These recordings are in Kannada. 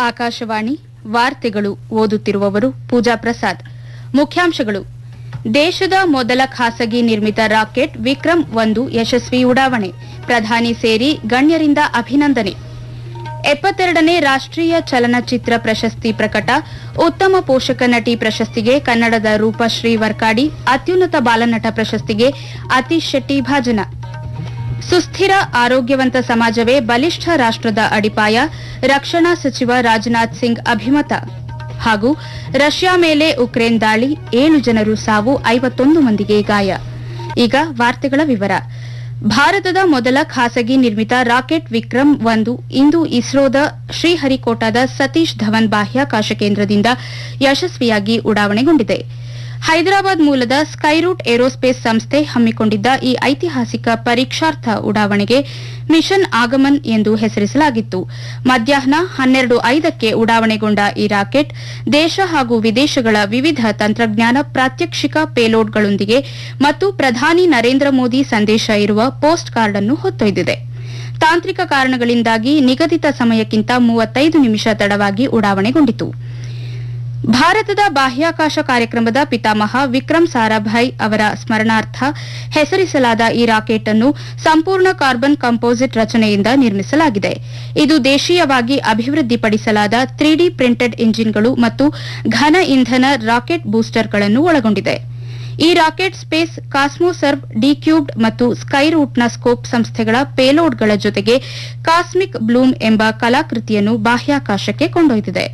ಆಕಾಶವಾಣಿ ವಾರ್ತೆಗಳು ಓದುತ್ತಿರುವವರು ಪೂಜಾ ಪ್ರಸಾದ್ ಮುಖ್ಯಾಂಶಗಳು ದೇಶದ ಮೊದಲ ಖಾಸಗಿ ನಿರ್ಮಿತ ರಾಕೆಟ್ ವಿಕ್ರಮ್ ಒಂದು ಯಶಸ್ವಿ ಉಡಾವಣೆ ಪ್ರಧಾನಿ ಸೇರಿ ಗಣ್ಯರಿಂದ ಅಭಿನಂದನೆ ಎಪ್ಪತ್ತೆರಡನೇ ರಾಷ್ಟ್ರೀಯ ಚಲನಚಿತ್ರ ಪ್ರಶಸ್ತಿ ಪ್ರಕಟ ಉತ್ತಮ ಪೋಷಕ ನಟಿ ಪ್ರಶಸ್ತಿಗೆ ಕನ್ನಡದ ರೂಪಶ್ರೀ ವರ್ಕಾಡಿ ಅತ್ಯುನ್ನತ ಬಾಲನಟ ಪ್ರಶಸ್ತಿಗೆ ಅತೀಶ್ ಶೆಟ್ಟಿ ಭಾಜನ ಸುಸ್ಥಿರ ಆರೋಗ್ಯವಂತ ಸಮಾಜವೇ ಬಲಿಷ್ಠ ರಾಷ್ಟ್ರದ ಅಡಿಪಾಯ ರಕ್ಷಣಾ ಸಚಿವ ರಾಜನಾಥ್ ಸಿಂಗ್ ಅಭಿಮತ ಹಾಗೂ ರಷ್ಯಾ ಮೇಲೆ ಉಕ್ರೇನ್ ದಾಳಿ ಏಳು ಜನರು ಸಾವು ಐವತ್ತೊಂದು ಮಂದಿಗೆ ಗಾಯ ಈಗ ವಾರ್ತೆಗಳ ವಿವರ ಭಾರತದ ಮೊದಲ ಖಾಸಗಿ ನಿರ್ಮಿತ ರಾಕೆಟ್ ವಿಕ್ರಮ್ ಒಂದು ಇಂದು ಇಸ್ರೋದ ಶ್ರೀಹರಿಕೋಟಾದ ಸತೀಶ್ ಧವನ್ ಬಾಹ್ಯಾಕಾಶ ಕೇಂದ್ರದಿಂದ ಯಶಸ್ವಿಯಾಗಿ ಉಡಾವಣೆಗೊಂಡಿದೆ ಹೈದರಾಬಾದ್ ಮೂಲದ ಸ್ಕೈರೂಟ್ ಏರೋಸ್ಪೇಸ್ ಸಂಸ್ಥೆ ಹಮ್ಮಿಕೊಂಡಿದ್ದ ಈ ಐತಿಹಾಸಿಕ ಪರೀಕ್ಷಾರ್ಥ ಉಡಾವಣೆಗೆ ಮಿಷನ್ ಆಗಮನ್ ಎಂದು ಹೆಸರಿಸಲಾಗಿತ್ತು ಮಧ್ಯಾಹ್ನ ಹನ್ನೆರಡು ಐದಕ್ಕೆ ಉಡಾವಣೆಗೊಂಡ ಈ ರಾಕೆಟ್ ದೇಶ ಹಾಗೂ ವಿದೇಶಗಳ ವಿವಿಧ ತಂತ್ರಜ್ಞಾನ ಪ್ರಾತ್ಯಕ್ಷಿಕ ಪೇಲೋಡ್ಗಳೊಂದಿಗೆ ಮತ್ತು ಪ್ರಧಾನಿ ನರೇಂದ್ರ ಮೋದಿ ಸಂದೇಶ ಇರುವ ಪೋಸ್ಟ್ ಕಾರ್ಡ್ ಅನ್ನು ಹೊತ್ತೊಯ್ದಿದೆ ತಾಂತ್ರಿಕ ಕಾರಣಗಳಿಂದಾಗಿ ನಿಗದಿತ ಸಮಯಕ್ಕಿಂತ ಮೂವತ್ತೈದು ನಿಮಿಷ ತಡವಾಗಿ ಉಡಾವಣೆಗೊಂಡಿತು ಭಾರತದ ಬಾಹ್ಯಾಕಾಶ ಕಾರ್ಯಕ್ರಮದ ಪಿತಾಮಹ ವಿಕ್ರಮ್ ಸಾರಾಭಾಯ್ ಅವರ ಸ್ಮರಣಾರ್ಥ ಹೆಸರಿಸಲಾದ ಈ ರಾಕೆಟ್ ಅನ್ನು ಸಂಪೂರ್ಣ ಕಾರ್ಬನ್ ಕಂಪೋಸಿಟ್ ರಚನೆಯಿಂದ ನಿರ್ಮಿಸಲಾಗಿದೆ ಇದು ದೇಶೀಯವಾಗಿ ಅಭಿವೃದ್ಧಿಪಡಿಸಲಾದ ತ್ರೀಡಿ ಪ್ರಿಂಟೆಡ್ ಇಂಜಿನ್ಗಳು ಮತ್ತು ಘನ ಇಂಧನ ರಾಕೆಟ್ ಬೂಸ್ಟರ್ಗಳನ್ನು ಒಳಗೊಂಡಿದೆ ಈ ರಾಕೆಟ್ ಸ್ಪೇಸ್ ಕಾಸ್ಮೋಸರ್ವ್ ಡಿಕ್ಯೂಬ್ಡ್ ಮತ್ತು ಸ್ಕೈರೂಟ್ನ ಸ್ಕೋಪ್ ಸಂಸ್ಥೆಗಳ ಪೇಲೋಡ್ಗಳ ಜೊತೆಗೆ ಕಾಸ್ಮಿಕ್ ಬ್ಲೂಮ್ ಎಂಬ ಕಲಾಕೃತಿಯನ್ನು ಬಾಹ್ಯಾಕಾಶಕ್ಕೆ ಕೊಂಡೊಯ್ದಿದೆ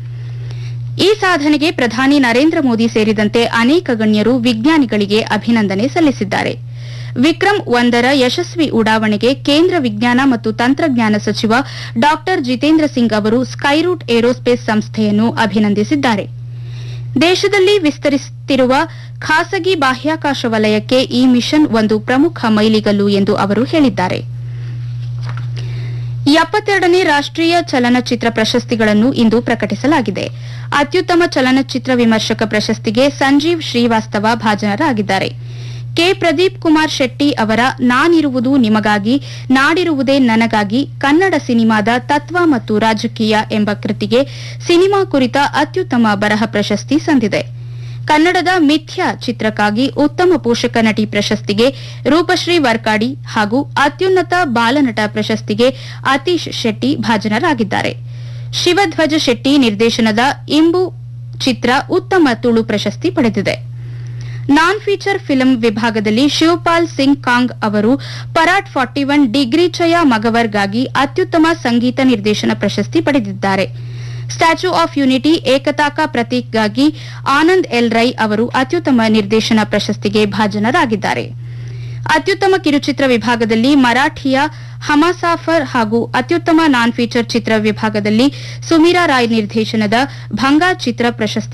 ಈ ಸಾಧನೆಗೆ ಪ್ರಧಾನಿ ನರೇಂದ್ರ ಮೋದಿ ಸೇರಿದಂತೆ ಅನೇಕ ಗಣ್ಯರು ವಿಜ್ಞಾನಿಗಳಿಗೆ ಅಭಿನಂದನೆ ಸಲ್ಲಿಸಿದ್ದಾರೆ ವಿಕ್ರಮ್ ಒಂದರ ಯಶಸ್ವಿ ಉಡಾವಣೆಗೆ ಕೇಂದ್ರ ವಿಜ್ಞಾನ ಮತ್ತು ತಂತ್ರಜ್ಞಾನ ಸಚಿವ ಡಾ ಜಿತೇಂದ್ರ ಸಿಂಗ್ ಅವರು ಸ್ಕೈರೂಟ್ ಏರೋಸ್ಪೇಸ್ ಸಂಸ್ಥೆಯನ್ನು ಅಭಿನಂದಿಸಿದ್ದಾರೆ ದೇಶದಲ್ಲಿ ವಿಸ್ತರಿಸುತ್ತಿರುವ ಖಾಸಗಿ ಬಾಹ್ಯಾಕಾಶ ವಲಯಕ್ಕೆ ಈ ಮಿಷನ್ ಒಂದು ಪ್ರಮುಖ ಮೈಲಿಗಲ್ಲು ಎಂದು ಅವರು ಹೇಳಿದ್ದಾರೆ ಎಪ್ಪತ್ತೆರಡನೇ ರಾಷ್ಟ್ರೀಯ ಚಲನಚಿತ್ರ ಪ್ರಶಸ್ತಿಗಳನ್ನು ಇಂದು ಪ್ರಕಟಿಸಲಾಗಿದೆ ಅತ್ಯುತ್ತಮ ಚಲನಚಿತ್ರ ವಿಮರ್ಶಕ ಪ್ರಶಸ್ತಿಗೆ ಸಂಜೀವ್ ಶ್ರೀವಾಸ್ತವ ಭಾಜನರಾಗಿದ್ದಾರೆ ಕೆ ಪ್ರದೀಪ್ ಕುಮಾರ್ ಶೆಟ್ಟಿ ಅವರ ನಾನಿರುವುದು ನಿಮಗಾಗಿ ನಾಡಿರುವುದೇ ನನಗಾಗಿ ಕನ್ನಡ ಸಿನಿಮಾದ ತತ್ವ ಮತ್ತು ರಾಜಕೀಯ ಎಂಬ ಕೃತಿಗೆ ಸಿನಿಮಾ ಕುರಿತ ಅತ್ಯುತ್ತಮ ಬರಹ ಪ್ರಶಸ್ತಿ ಸಂದಿದೆ ಕನ್ನಡದ ಮಿಥ್ಯ ಚಿತ್ರಕ್ಕಾಗಿ ಉತ್ತಮ ಪೋಷಕ ನಟಿ ಪ್ರಶಸ್ತಿಗೆ ರೂಪಶ್ರೀ ವರ್ಕಾಡಿ ಹಾಗೂ ಅತ್ಯುನ್ನತ ಬಾಲನಟ ಪ್ರಶಸ್ತಿಗೆ ಅತೀಶ್ ಶೆಟ್ಟಿ ಭಾಜನರಾಗಿದ್ದಾರೆ ಶಿವಧ್ವಜ ಶೆಟ್ಟಿ ನಿರ್ದೇಶನದ ಇಂಬು ಚಿತ್ರ ಉತ್ತಮ ತುಳು ಪ್ರಶಸ್ತಿ ಪಡೆದಿದೆ ನಾನ್ ಫೀಚರ್ ಫಿಲ್ಮ್ ವಿಭಾಗದಲ್ಲಿ ಶಿವಪಾಲ್ ಸಿಂಗ್ ಕಾಂಗ್ ಅವರು ಪರಾಟ್ ಫಾರ್ಟಿ ಒನ್ ಡಿಗ್ರಿ ಚಯ ಮಗವರ್ಗಾಗಿ ಅತ್ಯುತ್ತಮ ಸಂಗೀತ ನಿರ್ದೇಶನ ಪ್ರಶಸ್ತಿ ಪಡೆದಿದ್ದಾರೆ ಸ್ಟ್ಯಾಚ್ಯೂ ಆಫ್ ಯುನಿಟಿ ಏಕತಾ ಕಾ ಪ್ರತೀಕ್ಗಾಗಿ ಆನಂದ್ ಎಲ್ ರೈ ಅವರು ಅತ್ಯುತ್ತಮ ನಿರ್ದೇಶನ ಪ್ರಶಸ್ತಿಗೆ ಭಾಜನರಾಗಿದ್ದಾರೆ ಅತ್ಯುತ್ತಮ ಕಿರುಚಿತ್ರ ವಿಭಾಗದಲ್ಲಿ ಮರಾಠಿಯ ಹಮಾಸಾಫರ್ ಹಾಗೂ ಅತ್ಯುತ್ತಮ ನಾನ್ ಫೀಚರ್ ಚಿತ್ರ ವಿಭಾಗದಲ್ಲಿ ಸುಮೀರಾ ರಾಯ್ ನಿರ್ದೇಶನದ ಭಂಗಾ ಚಿತ್ರ ಪ್ರಶಸ್ತಿ